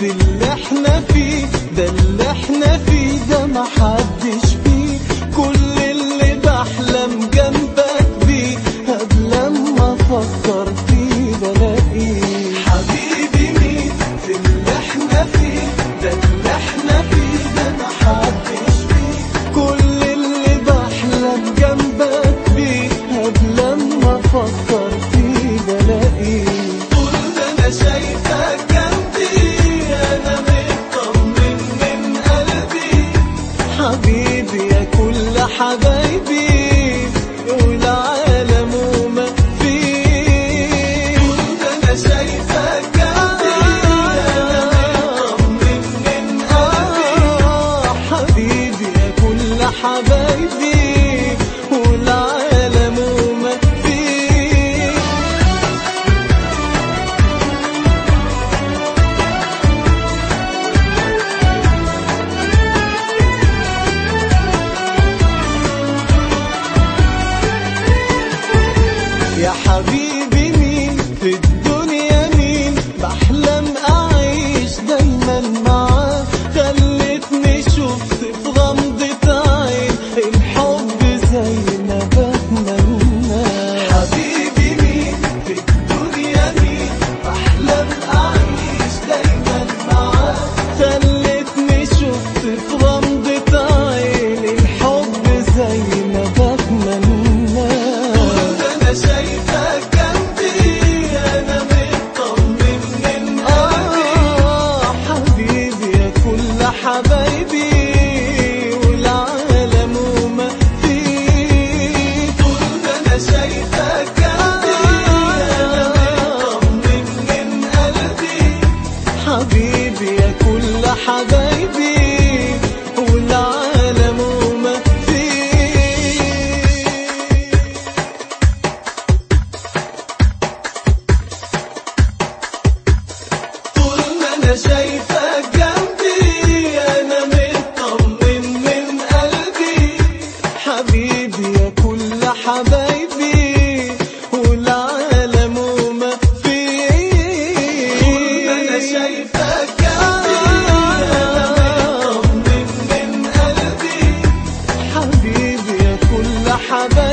في اللي احنا فيه ده اللي احنا فيه ده محدش فيه كل اللي بحلم جنبك بيه قبل ما افكر فيه بلاقيه حبيبي مين في اللي احنا فيه ده اللي احنا فيه ده محدش فيه كل اللي بحلم جنبك بيه قبل ما افكر فيه بلاقيه طول ما انا شايفك جنبي انا مطمن من قلبي حبيبي يا كل حبايبي والعالم وما فيه طول ما انا شايفك جنبي انا مطمن من قلبي حبيبي يا كل حبايبي والعالم وما فيه يا حبيبي مين في الدنيا مين بحلم أعيش دايما معاه خلتني شفت في غمضة عين الحب زي ما بتمنى حبيبي مين في الدنيا مين بحلم أعيش دايما معاه خلتني شفت في غمضة عين الحب زي ما بتمنى انا شايفك جنبي انا مطمن من قلبي حبيبي يا كل حبايبي والعالم وما فيه طول ما انا شايفك جنبي انا مطمن من قلبي حبيبي يا كل حبايبي والعالم وما فيه طول ما انا شايفك جنبي انا مطمن من قلبي حبيبي يا كل حبايبي والعالم وما فيه طول ما انا شايفك جنبي انا مطمن من قلبي حبيبي يا كل حبايبي